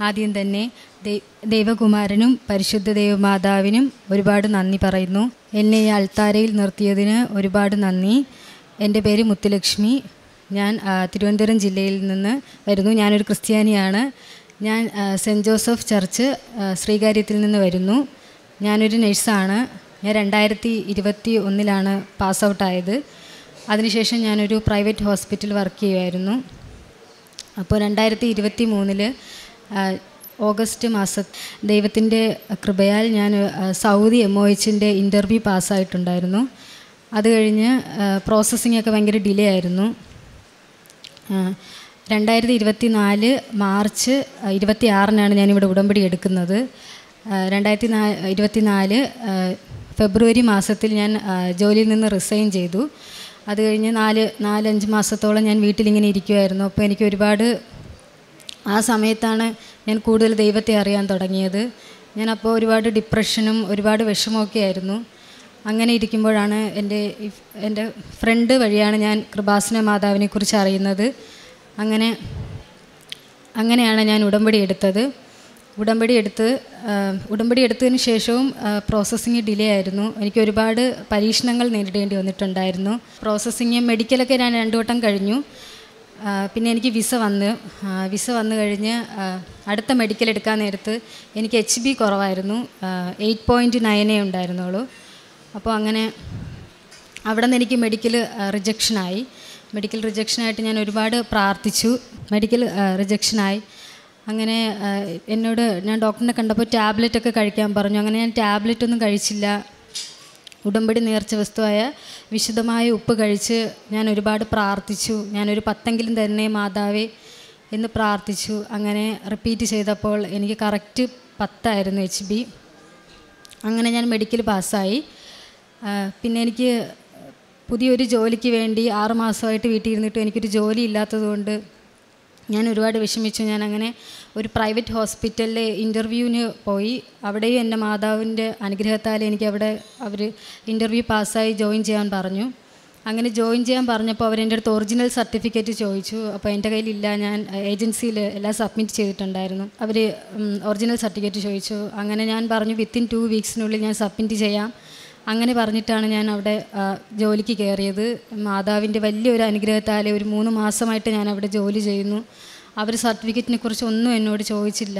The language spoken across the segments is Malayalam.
ആദ്യം തന്നെ ദൈ- ദൈവകുമാരനും പരിശുദ്ധ ദൈവമാതാവിനും ഒരുപാട് നന്ദി പറയുന്നു എന്നെ ഈ അൾത്താരയിൽ നിർത്തിയതിന് ഒരുപാട് നന്ദി എൻ്റെ പേര് മുത്തുലക്ഷ്മി ഞാൻ ആ, തിരുവനന്തപുരം ജില്ലയിൽ നിന്ന് വരുന്നു ഞാനൊരു ക്രിസ്ത്യാനിയാണ് ഞാൻ ആ, സെൻറ്റ് ജോസഫ് ചർച്ച് ആ, ശ്രീകാര്യത്തിൽ നിന്ന് വരുന്നു ഞാനൊരു നഴ്സാണ് ഞാൻ രണ്ടായിരത്തി ഇരുപത്തി ഒന്നിലാണ് പാസ് ഔട്ടായത് അതിനുശേഷം ഞാനൊരു പ്രൈവറ്റ് ഹോസ്പിറ്റൽ വർക്ക് ചെയ്യുമായിരുന്നു അപ്പോൾ രണ്ടായിരത്തി ഇരുപത്തി മൂന്നില് ഓഗസ്റ്റ് മാസം ദൈവത്തിൻ്റെ കൃപയാൽ ഞാൻ ആ, സൗദി എം ഒ എച്ചിൻ്റെ ഇൻ്റർവ്യൂ പാസ്സായിട്ടുണ്ടായിരുന്നു അത് കഴിഞ്ഞ് പ്രോസസ്സിംഗ് ഒക്കെ ഭയങ്കര ഡിലേ ആയിരുന്നു രണ്ടായിരത്തി ഇരുപത്തി നാല് മാർച്ച് ഇരുപത്തി ആറിനാണ് ഞാനിവിടെ ഉടമ്പടി എടുക്കുന്നത് ആ, രണ്ടായിരത്തി നാ ഇരുപത്തി നാല് ആ, ഫെബ്രുവരി മാസത്തിൽ ഞാൻ ആ, ജോലിയിൽ നിന്ന് റിസൈൻ ചെയ്തു അത് കഴിഞ്ഞ് നാല് നാലഞ്ച് മാസത്തോളം ഞാൻ വീട്ടിലിങ്ങനെ ഇരിക്കുമായിരുന്നു അപ്പോൾ എനിക്ക് ഒരുപാട് ആ സമയത്താണ് ഞാൻ കൂടുതൽ ദൈവത്തെ അറിയാൻ തുടങ്ങിയത് ഞാൻ അപ്പോൾ ഒരുപാട് ഡിപ്രഷനും ഒരുപാട് വിഷമമൊക്കെ ആയിരുന്നു അങ്ങനെ ഇരിക്കുമ്പോഴാണ് എൻ്റെ ഈ- എൻ്റെ ഫ്രണ്ട് വഴിയാണ് ഞാൻ കൃപാസന മാതാവിനെ കുറിച്ച് അറിയുന്നത് അങ്ങനെ അങ്ങനെയാണ് ഞാൻ ഉടമ്പടി എടുത്തത് ഉടമ്പടി എടുത്ത് ആ, ഉടമ്പടി എടുത്തതിന് ശേഷവും പ്രോസസ്സിങ് ഡിലേ ആയിരുന്നു എനിക്ക് ഒരുപാട് പരീക്ഷണങ്ങൾ നേരിടേണ്ടി വന്നിട്ടുണ്ടായിരുന്നു പ്രോസസ്സിങ് മെഡിക്കലൊക്കെ ഞാൻ രണ്ടു വട്ടം കഴിഞ്ഞു ആ, പിന്നെ എനിക്ക് വിസ വന്ന് ആ, വിസ വന്നു കഴിഞ്ഞ് ആ, അടുത്ത മെഡിക്കൽ എടുക്കാൻ നേരത്ത് എനിക്ക് എച്ച് ബി കുറവായിരുന്നു എയ്റ്റ് പോയിൻറ്റ് നയനേ ഉണ്ടായിരുന്നുള്ളൂ അപ്പോൾ അങ്ങനെ അവിടെ നിന്ന് എനിക്ക് മെഡിക്കൽ റിജക്ഷനായി മെഡിക്കൽ റിജക്ഷനായിട്ട് ഞാൻ ഒരുപാട് പ്രാർത്ഥിച്ചു മെഡിക്കൽ റിജക്ഷനായി അങ്ങനെ ആ, എന്നോട് ഞാൻ ഡോക്ടറിനെ കണ്ടപ്പോൾ ടാബ്ലറ്റ് ഒക്കെ കഴിക്കാൻ പറഞ്ഞു അങ്ങനെ ഞാൻ ടാബ്ലറ്റ് ഒന്നും കഴിച്ചില്ല ഉടമ്പടി നേർച്ച വസ്തുവായ വിശുദ്ധമായ ഉപ്പ് കഴിച്ച് ഞാൻ ഒരുപാട് പ്രാർത്ഥിച്ചു ഞാനൊരു പത്തെങ്കിലും തന്നെ മാതാവേ എന്ന് പ്രാർത്ഥിച്ചു അങ്ങനെ റിപ്പീറ്റ് ചെയ്തപ്പോൾ എനിക്ക് കറക്റ്റ് പത്തായിരുന്നു എച്ച് ബി അങ്ങനെ ഞാൻ മെഡിക്കൽ പാസ്സായി ആ, പിന്നെ എനിക്ക് പുതിയൊരു ജോലിക്ക് വേണ്ടി ആറ് മാസമായിട്ട് വീട്ടിൽ ഇരുന്നിട്ടും എനിക്കൊരു ജോലി ഇല്ലാത്തതുകൊണ്ട് ഞാൻ ഒരുപാട് വിഷമിച്ചു ഞാൻ അങ്ങനെ ഒരു പ്രൈവറ്റ് ഹോസ്പിറ്റലിൽ ഇൻ്റർവ്യൂവിന് പോയി അവിടെയും എൻ്റെ മാതാവിൻ്റെ അനുഗ്രഹത്താൽ എനിക്ക് അവിടെ അവർ ഇൻ്റർവ്യൂ പാസ്സായി ജോയിൻ ചെയ്യാൻ പറഞ്ഞു അങ്ങനെ ജോയിൻ ചെയ്യാൻ പറഞ്ഞപ്പോൾ അവർ എൻ്റെ അടുത്ത് ഒറിജിനൽ സർട്ടിഫിക്കറ്റ് ചോദിച്ചു അപ്പോൾ എൻ്റെ കയ്യിലില്ല ഞാൻ ഏജൻസിയിൽ എല്ലാം സബ്മിറ്റ് ചെയ്തിട്ടുണ്ടായിരുന്നു അവർ ഒറിജിനൽ സർട്ടിഫിക്കറ്റ് ചോദിച്ചു അങ്ങനെ ഞാൻ പറഞ്ഞു വിത്തിൻ ടു വീക്സിനുള്ളിൽ ഞാൻ സബ്മിറ്റ് ചെയ്യാം അങ്ങനെ പറഞ്ഞിട്ടാണ് ഞാൻ അവിടെ ആ, ജോലിക്ക് കയറിയത് മാതാവിൻ്റെ വലിയൊരു അനുഗ്രഹത്താൽ ഒരു മൂന്ന് മാസമായിട്ട് ഞാൻ അവിടെ ജോലി ചെയ്യുന്നു അവർ സർട്ടിഫിക്കറ്റിനെ കുറിച്ച് ഒന്നും എന്നോട് ചോദിച്ചില്ല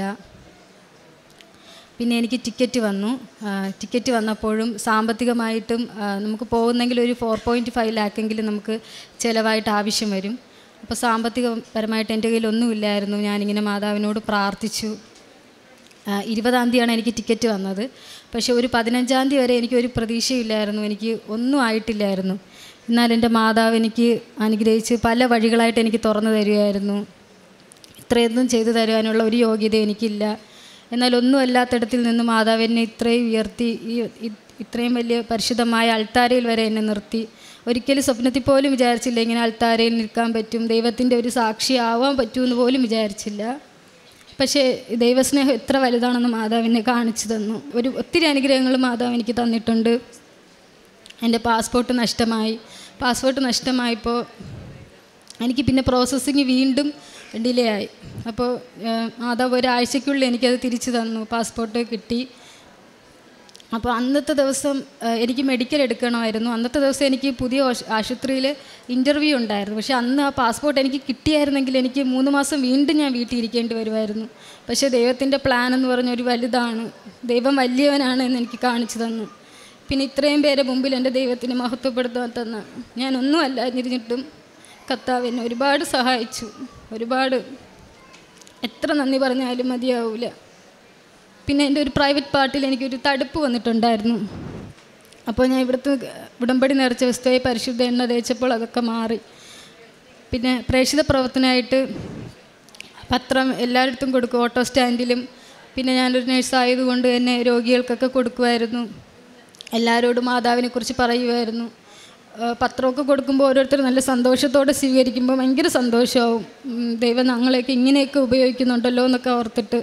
പിന്നെ എനിക്ക് ടിക്കറ്റ് വന്നു ആ, ടിക്കറ്റ് വന്നപ്പോഴും സാമ്പത്തികമായിട്ടും ആ, നമുക്ക് പോകുന്നെങ്കിൽ ഒരു ഫോർ പോയിൻറ്റ് ഫൈവ് ലാക്കെങ്കിലും നമുക്ക് ചിലവായിട്ട് ആവശ്യം വരും അപ്പോൾ സാമ്പത്തികപരമായിട്ട് എൻ്റെ കയ്യിൽ ഒന്നുമില്ലായിരുന്നു ഞാനിങ്ങനെ മാതാവിനോട് പ്രാർത്ഥിച്ചു ആ, ഇരുപതാം തീയതിയാണ് എനിക്ക് ടിക്കറ്റ് വന്നത് പക്ഷേ ഒരു പതിനഞ്ചാം തീയതി വരെ എനിക്ക് ഒരു പ്രതീക്ഷയില്ലായിരുന്നു എനിക്ക് ഒന്നും ആയിട്ടില്ലായിരുന്നു എന്നാൽ എൻ്റെ മാതാവ് എനിക്ക് അനുഗ്രഹിച്ച് പല വഴികളായിട്ട് എനിക്ക് തുറന്നു തരുമായിരുന്നു ഇത്രയൊന്നും ചെയ്തു തരാനുള്ള ഒരു യോഗ്യത എനിക്കില്ല എന്നാൽ ഒന്നും അല്ലാത്തിടത്തിൽ നിന്ന് മാതാവ് എന്നെ ഇത്രയും ഉയർത്തി ഈ ഇ- ഇത്രയും വലിയ പരിശുദ്ധമായ അൾത്താരയിൽ വരെ എന്നെ നിർത്തി ഒരിക്കലും സ്വപ്നത്തിൽ പോലും വിചാരിച്ചില്ല ഇങ്ങനെ അൾത്താരയിൽ നിൽക്കാൻ പറ്റും ദൈവത്തിൻ്റെ ഒരു സാക്ഷി ആവാൻ പറ്റുമെന്ന് പോലും വിചാരിച്ചില്ല പക്ഷേ ദൈവസ്നേഹം എത്ര വലുതാണെന്ന് മാതാവ് എന്നെ കാണിച്ചു തന്നു ഒരു ഒത്തിരി അനുഗ്രഹങ്ങൾ മാതാവ് എനിക്ക് തന്നിട്ടുണ്ട് എൻ്റെ പാസ്പോർട്ട് നഷ്ടമായി പാസ്പോർട്ട് നഷ്ടമായപ്പോൾ എനിക്ക് പിന്നെ പ്രോസസ്സിങ് വീണ്ടും ഡിലേ ആയി അപ്പോൾ ഏഹ്, മാതാവ് ഒരാഴ്ചയ്ക്കുള്ളിൽ എനിക്കത് തിരിച്ചു തന്നു പാസ്പോർട്ട് കിട്ടി അപ്പോൾ അന്നത്തെ ദിവസം ഏഹ്, എനിക്ക് മെഡിക്കൽ എടുക്കണമായിരുന്നു അന്നത്തെ ദിവസം എനിക്ക് പുതിയ ഹോസ്- ആശുപത്രിയിൽ ഇൻ്റർവ്യൂ ഉണ്ടായിരുന്നു പക്ഷേ അന്ന് ആ പാസ്പോർട്ട് എനിക്ക് കിട്ടിയായിരുന്നെങ്കിൽ എനിക്ക് മൂന്ന് മാസം വീണ്ടും ഞാൻ വീട്ടിൽ ഇരിക്കേണ്ടി വരുമായിരുന്നു പക്ഷേ ദൈവത്തിൻ്റെ പ്ലാൻ എന്ന് പറഞ്ഞ ഒരു വലുതാണ് ദൈവം വലിയവനാണ് എന്ന് എനിക്ക് കാണിച്ചു തന്നു പിന്നെ ഇത്രയും പേരെ മുമ്പിൽ എൻ്റെ ദൈവത്തിനെ മഹത്വപ്പെടുത്താൻ തന്ന ഞാനൊന്നും അല്ലാഞ്ഞിരുന്നിട്ടും കർത്താവ് എന്നെ ഒരുപാട് സഹായിച്ചു ഒരുപാട് എത്ര നന്ദി പറഞ്ഞാലും മതിയാവില്ല പിന്നെ എൻ്റെ ഒരു പ്രൈവറ്റ് പാർട്ടിയിൽ എനിക്കൊരു തടുപ്പ് വന്നിട്ടുണ്ടായിരുന്നു അപ്പോൾ ഞാൻ ഇവിടുത്തെ ഉടമ്പടി നിറച്ച വസ്തുവായി പരിശുദ്ധ എണ്ണ തേച്ചപ്പോൾ അതൊക്കെ മാറി പിന്നെ പ്രേക്ഷിത പ്രവർത്തനമായിട്ട് പത്രം എല്ലായിടത്തും കൊടുക്കും ഓട്ടോ സ്റ്റാൻഡിലും പിന്നെ ഞാനൊരു നഴ്സായതുകൊണ്ട് തന്നെ രോഗികൾക്കൊക്കെ കൊടുക്കുമായിരുന്നു എല്ലാവരോടും മാതാവിനെ കുറിച്ച് പറയുമായിരുന്നു ആ, പത്രമൊക്കെ കൊടുക്കുമ്പോൾ ഓരോരുത്തർ നല്ല സന്തോഷത്തോടെ സ്വീകരിക്കുമ്പോൾ ഭയങ്കര സന്തോഷമാവും ഉം, ദൈവം ഞങ്ങളെയൊക്കെ ഇങ്ങനെയൊക്കെ ഉപയോഗിക്കുന്നുണ്ടല്ലോ എന്നൊക്കെ ഓർത്തിട്ട്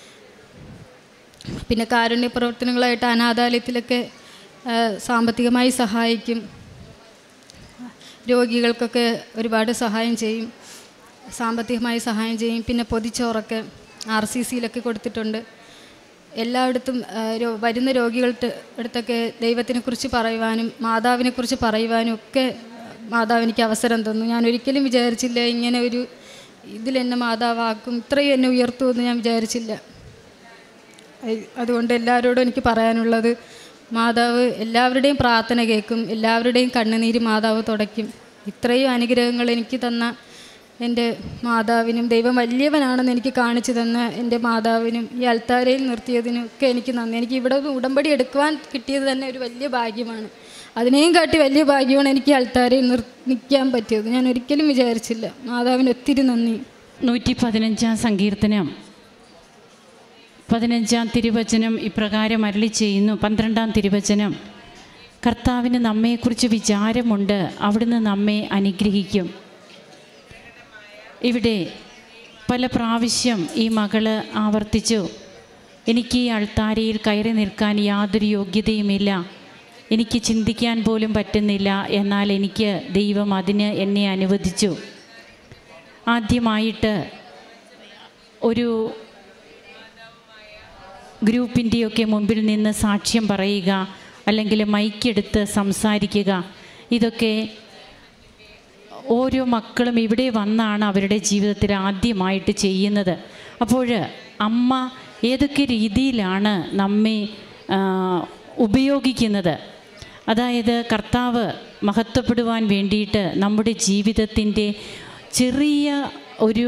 പിന്നെ കാരുണ്യ പ്രവർത്തനങ്ങളായിട്ട് അനാഥാലയത്തിലൊക്കെ ആ, സാമ്പത്തികമായി സഹായിക്കും രോഗികൾക്കൊക്കെ ഒരുപാട് സഹായം ചെയ്യും സാമ്പത്തികമായി സഹായം ചെയ്യും പിന്നെ പൊതിച്ചോറൊക്കെ ആർ സി സിയിലൊക്കെ കൊടുത്തിട്ടുണ്ട് എല്ലായിടത്തും ആ, രോ- വരുന്ന രോഗികളുടെ അടുത്തൊക്കെ ദൈവത്തിനെക്കുറിച്ച് പറയുവാനും മാതാവിനെക്കുറിച്ച് പറയുവാനും ഒക്കെ മാതാവ് എനിക്ക് അവസരം തന്നു ഞാൻ ഒരിക്കലും വിചാരിച്ചില്ല ഇങ്ങനെ ഒരു ഇതിലെന്നെ മാതാവാക്കും ഇത്രയും എന്നെ ഉയർത്തുമെന്ന് ഞാൻ വിചാരിച്ചില്ല അയ്- അതുകൊണ്ട് എല്ലാവരോടും എനിക്ക് പറയാനുള്ളത് മാതാവ് എല്ലാവരുടെയും പ്രാർത്ഥന കേൾക്കും എല്ലാവരുടെയും കണ്ണുനീര് മാതാവ് തുടയ്ക്കും ഇത്രയും അനുഗ്രഹങ്ങൾ എനിക്ക് തന്ന എൻ്റെ മാതാവിനും ദൈവം വലിയവനാണെന്ന് എനിക്ക് കാണിച്ചു തന്ന എൻ്റെ മാതാവിനും ഈ അൽത്താരയിൽ നിർത്തിയതിനും ഒക്കെ എനിക്ക് നന്ദി എനിക്ക് ഇവിടെ ഒരു ഉടമ്പടി എടുക്കുവാൻ കിട്ടിയത് തന്നെ ഒരു വലിയ ഭാഗ്യമാണ് അതിനെയും കാട്ടി വലിയ ഭാഗ്യമാണ് എനിക്ക് ഈ അൽത്താരയിൽ നിർ നിൽക്കാൻ പറ്റിയത് ഞാൻ ഒരിക്കലും വിചാരിച്ചില്ല മാതാവിന് ഒത്തിരി നന്ദി നൂറ്റി പതിനഞ്ചാം സങ്കീർത്തനം പതിനഞ്ചാം തിരുവചനം ഇപ്രകാരം അരളി ചെയ്യുന്നു പന്ത്രണ്ടാം തിരുവചനം കർത്താവിന് നമ്മെക്കുറിച്ച് വിചാരമുണ്ട് അവിടുന്ന് നമ്മെ അനുഗ്രഹിക്കും ഇവിടെ പല പ്രാവശ്യം ഈ മകള് ആവർത്തിച്ചു എനിക്ക് ഈ അൾത്താരയിൽ കയറി നിൽക്കാൻ യാതൊരു യോഗ്യതയുമില്ല എനിക്ക് ചിന്തിക്കാൻ പോലും പറ്റുന്നില്ല എന്നാൽ എനിക്ക് ദൈവം അതിന് എന്നെ അനുവദിച്ചു ആദ്യമായിട്ട് ഒരു ഗ്രൂപ്പിൻ്റെയൊക്കെ മുമ്പിൽ നിന്ന് സാക്ഷ്യം പറയുക അല്ലെങ്കിൽ മൈക്കെടുത്ത് സംസാരിക്കുക ഇതൊക്കെ ഓരോ മക്കളും ഇവിടെ വന്നാണ് അവരുടെ ജീവിതത്തിൽ ആദ്യമായിട്ട് ചെയ്യുന്നത് അപ്പോൾ അമ്മ ഏതൊക്കെ രീതിയിലാണ് നമ്മെ ആ, ഉപയോഗിക്കുന്നത് അതായത് കർത്താവ് മഹത്വപ്പെടുവാൻ വേണ്ടിയിട്ട് നമ്മുടെ ജീവിതത്തിൻ്റെ ചെറിയ ഒരു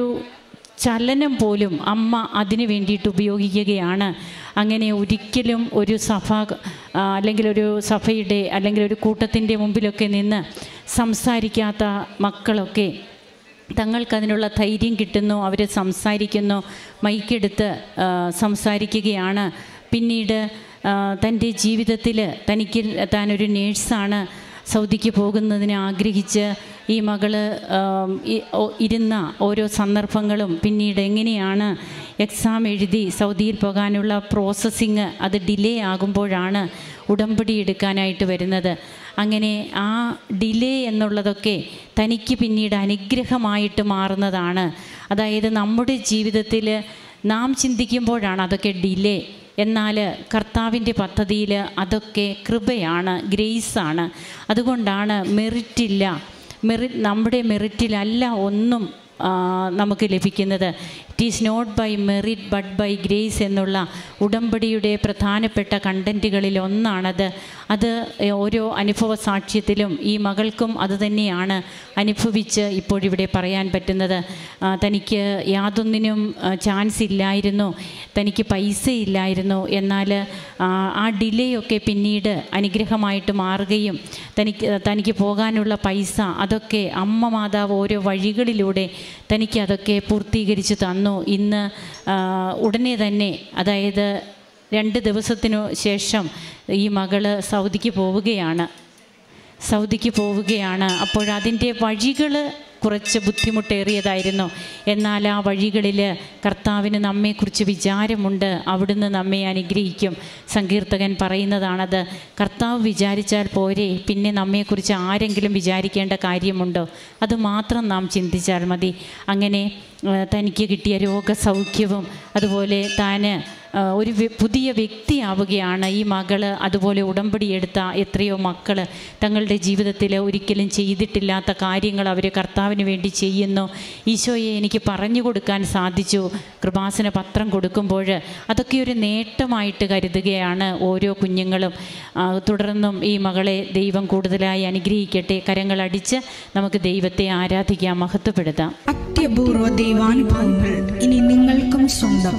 ചലനം പോലും അമ്മ അതിന് വേണ്ടിയിട്ട് ഉപയോഗിക്കുകയാണ് അങ്ങനെ ഒരിക്കലും ഒരു സഭ ആ, അല്ലെങ്കിൽ ഒരു സഭയുടെ അല്ലെങ്കിൽ ഒരു കൂട്ടത്തിൻ്റെ മുമ്പിലൊക്കെ നിന്ന് സംസാരിക്കാത്ത മക്കളൊക്കെ തങ്ങൾക്കതിനുള്ള ധൈര്യം കിട്ടുന്നു അവർ സംസാരിക്കുന്നു മൈക്കെടുത്ത് ആ, സംസാരിക്കുകയാണ് പിന്നീട് ആ, തൻ്റെ ജീവിതത്തിൽ തനിക്ക് താനൊരു നേഴ്സാണ് സൗദിക്ക് പോകുന്നതിന് ആഗ്രഹിച്ച് ഈ മകള് ആം, ഈ- ഓ- ഇരുന്ന ഓരോ സന്ദർഭങ്ങളും പിന്നീട് എങ്ങനെയാണ് എക്സാം എഴുതി സൗദിയിൽ പോകാനുള്ള പ്രോസസ്സിങ് അത് ഡിലേ ആകുമ്പോഴാണ് ഉടമ്പടി എടുക്കാനായിട്ട് വരുന്നത് അങ്ങനെ ആ ഡിലേ എന്നുള്ളതൊക്കെ തനിക്ക് പിന്നീട് അനുഗ്രഹമായിട്ട് മാറുന്നതാണ് അതായത് നമ്മുടെ ജീവിതത്തിൽ നാം ചിന്തിക്കുമ്പോഴാണ് അതൊക്കെ ഡിലേ എന്നാൽ കർത്താവിൻ്റെ പദ്ധതിയിൽ അതൊക്കെ കൃപയാണ് ഗ്രേസാണ് അതുകൊണ്ടാണ് മെറിറ്റില്ല മെറി നമ്മുടെ മെറിറ്റിലല്ല ഒന്നും ആ, നമുക്ക് ലഭിക്കുന്നത് it is not by merit but by grace എന്നുള്ള ഉടമ്പടിയുടെ പ്രധാനപ്പെട്ട കണ്ടൻറ്റുകളിൽ ഒന്നാണത് അത് ഓരോ അനുഭവ സാക്ഷ്യത്തിലും ഈ മകൾക്കും അതുതന്നെയാണ് അനുഭവിച്ച് ഇപ്പോഴിവിടെ പറയാൻ പറ്റുന്നത് ആ, തനിക്ക് യാതൊന്നിനും ആ, ചാൻസ് ഇല്ലായിരുന്നു തനിക്ക് പൈസ ഇല്ലായിരുന്നു എന്നാൽ ആ, ആ ഡിലേ ഒക്കെ പിന്നീട് അനുഗ്രഹമായിട്ട് മാറുകയും തനിക്ക് തനിക്ക് പോകാനുള്ള പൈസ അതൊക്കെ അമ്മ മാതാവ് ഓരോ വഴികളിലൂടെ തനിക്ക് അതൊക്കെ പൂർത്തീകരിച്ച് തന്നു ഇന്ന് ആ, ഉടനെ തന്നെ അതായത് രണ്ട് ദിവസത്തിനു ശേഷം ഈ മകള് സൗദിക്ക് പോവുകയാണ് സൗദിക്ക് പോവുകയാണ് അപ്പോൾ അതിൻ്റെ വഴികൾ കുറച്ച് ബുദ്ധിമുട്ടേറിയതായിരുന്നു എന്നാൽ ആ വഴികളിൽ കർത്താവിന് നമ്മെക്കുറിച്ച് വിചാരമുണ്ട് അവിടുന്ന് നമ്മെ അനുഗ്രഹിക്കും സങ്കീർത്തകൻ പറയുന്നതാണത് കർത്താവ് വിചാരിച്ചാൽ പോരെ പിന്നെ നമ്മെക്കുറിച്ച് ആരെങ്കിലും വിചാരിക്കേണ്ട കാര്യമുണ്ടോ അത് മാത്രം നാം ചിന്തിച്ചാൽ മതി അങ്ങനെ ആ, തനിക്ക് കിട്ടിയ രോഗസൗഖ്യവും അതുപോലെ താന് ആ, ഒരു വ്യ- പുതിയ വ്യക്തിയാവുകയാണ് ഈ മകള് അതുപോലെ ഉടമ്പടി എടുത്ത എത്രയോ മക്കൾ തങ്ങളുടെ ജീവിതത്തിൽ ഒരിക്കലും ചെയ്തിട്ടില്ലാത്ത കാര്യങ്ങൾ അവർ കർത്താവിന് വേണ്ടി ചെയ്യുന്നു ഈശോയെ എനിക്ക് പറഞ്ഞു കൊടുക്കാൻ സാധിച്ചു കൃപാസന പത്രം കൊടുക്കുമ്പോൾ അതൊക്കെ ഒരു നേട്ടമായിട്ട് കരുതുകയാണ് ഓരോ കുഞ്ഞുങ്ങളും ആ, തുടർന്നും ഈ മകളെ ദൈവം കൂടുതലായി അനുഗ്രഹിക്കട്ടെ കരങ്ങളടിച്ച് നമുക്ക് ദൈവത്തെ ആരാധിക്കാം മഹത്വപ്പെടുത്താം അത്യപൂർവ ദൈവാനുഭവങ്ങൾ ഇനി നിങ്ങൾക്കും സ്വന്തം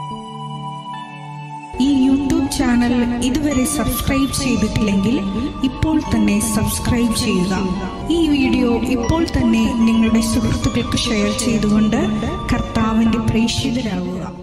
ഈ യൂട്യൂബ് ചാനൽ ഇതുവരെ സബ്സ്ക്രൈബ് ചെയ്തിട്ടില്ലെങ്കിൽ ഇപ്പോൾ തന്നെ സബ്സ്ക്രൈബ് ചെയ്യുക ഈ വീഡിയോ ഇപ്പോൾ തന്നെ നിങ്ങളുടെ സുഹൃത്തുക്കൾക്ക് ഷെയർ ചെയ്തുകൊണ്ട് കർത്താവിന്റെ പ്രേക്ഷിതരാകുക